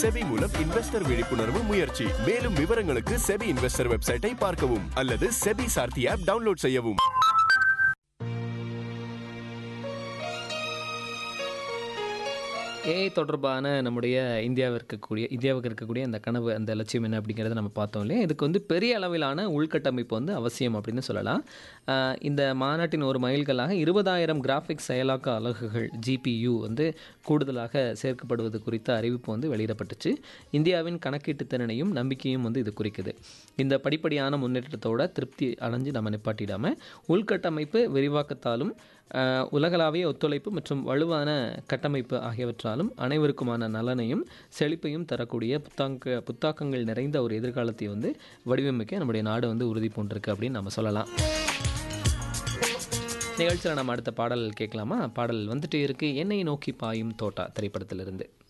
SEBI மூலம் investor விழிப்புணர்வு முயற்சி மேலும் விவரங்களுக்கு செபி இன்வெஸ்டர் வெப்சைட்டை பார்க்கவும் அல்லது செபி சார்த்தி ஆப் டவுன்லோட் செய்யவும் ஏஐ தொடர்பான நம்முடைய இந்தியாவில் இருக்கக்கூடிய இந்தியாவுக்கு இருக்கக்கூடிய அந்த கனவு அந்த லட்சியம் என்ன அப்படிங்கிறத நம்ம பார்த்தோம் இல்லையா இதுக்கு வந்து பெரிய அளவிலான உள்கட்டமைப்பு வந்து அவசியம் அப்படின்னு சொல்லலாம் ஆஹ் இந்த மாநாட்டின் ஒரு மைல்கல்லாக இருபதாயிரம் கிராஃபிக்ஸ் செயலாக்க அலகுகள் ஜிபியு வந்து கூடுதலாக சேர்க்கப்படுவது குறித்த அறிவிப்பு வந்து வெளியிடப்பட்டுச்சு இந்தியாவின் கணக்கீட்டு திறனையும் நம்பிக்கையும் வந்து இது குறிக்குது இந்த படிப்படியான முன்னேற்றத்தோட திருப்தி அடைஞ்சு நம்ம நிப்பாட்டிடாமல் உள்கட்டமைப்பு விரிவாக்கத்தாலும் ஆஹ் உலகளாவிய ஒத்துழைப்பு மற்றும் வலுவான கட்டமைப்பு ஆகியவற்றாலும் அனைவருக்குமான நலனையும் செழிப்பையும் தரக்கூடிய புத்தாக்க புத்தாக்கங்கள் நிறைந்த ஒரு எதிர்காலத்தை வந்து வடிவமைக்க நம்முடைய நாடு வந்து உறுதி பூண்டிருக்கு அப்படின்னு நம்ம சொல்லலாம் நிகழ்ச்சியில் நம்ம அடுத்த பாடல் கேட்கலாமா பாடல் வந்துட்டே இருக்கு என்னை நோக்கி பாயும் தோட்டா திரைப்படத்திலிருந்து